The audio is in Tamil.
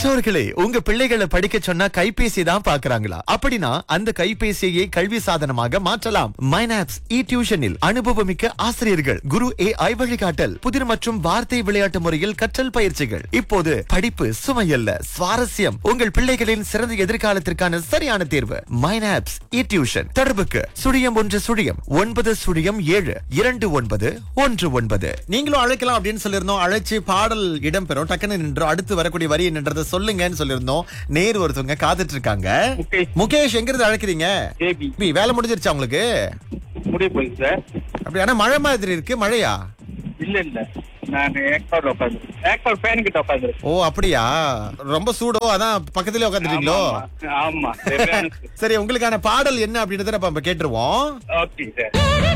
பெற்றோர்களே உங்க பிள்ளைகளை படிக்க சொன்னா கைபேசி தான் பாக்குறாங்களா அப்படின்னா அந்த கைபேசியை கல்வி சாதனமாக மாற்றலாம் மைனாப்ஸ் இ டியூஷனில் அனுபவமிக்க ஆசிரியர்கள் குரு ஏ ஐ வழிகாட்டல் புதிர் மற்றும் வார்த்தை விளையாட்டு முறையில் கற்றல் பயிற்சிகள் இப்போது படிப்பு சுமையல்ல சுவாரஸ்யம் உங்கள் பிள்ளைகளின் சிறந்த எதிர்காலத்திற்கான சரியான தேர்வு மைனாப்ஸ் இ டியூஷன் தொடர்புக்கு சுழியம் ஒன்று சுழியம் ஒன்பது சுழியம் ஏழு இரண்டு ஒன்பது ஒன்று ஒன்பது நீங்களும் அழைக்கலாம் அப்படின்னு சொல்லியிருந்தோம் அழைச்சி பாடல் இடம்பெறும் டக்குன்னு நின்றோம் அடுத்து வரக்கூடிய வரி என்னன்றதை சொல்லுங்கன்னு சொல்லியிருந்தோம் நேர் ஒருத்தவங்க காத்துட்டு இருக்காங்க முகேஷ். முகேஷ் எங்க இருந்து அழைக்கிறீங்க ஜேபி பி, வேலை முடிஞ்சிருச்சா உங்களுக்கு முடிய போகுது சார் அப்படி ஆனா மழை மாதிரி இருக்கு மழையா இல்ல இல்ல நான் ஏக்டோர்ல உட்காந்து ஏக்டோர் ஃபேன் கிட்ட உட்காந்து ஓ அப்படியா ரொம்ப சூடோ அதான் பக்கத்துலயே உட்காந்துட்டீங்களோ ஆமா சரியான சரி உங்களுக்கான பாடல் என்ன அப்படின்றத நம்ம கேட்டுருவோம் ஓகே சார்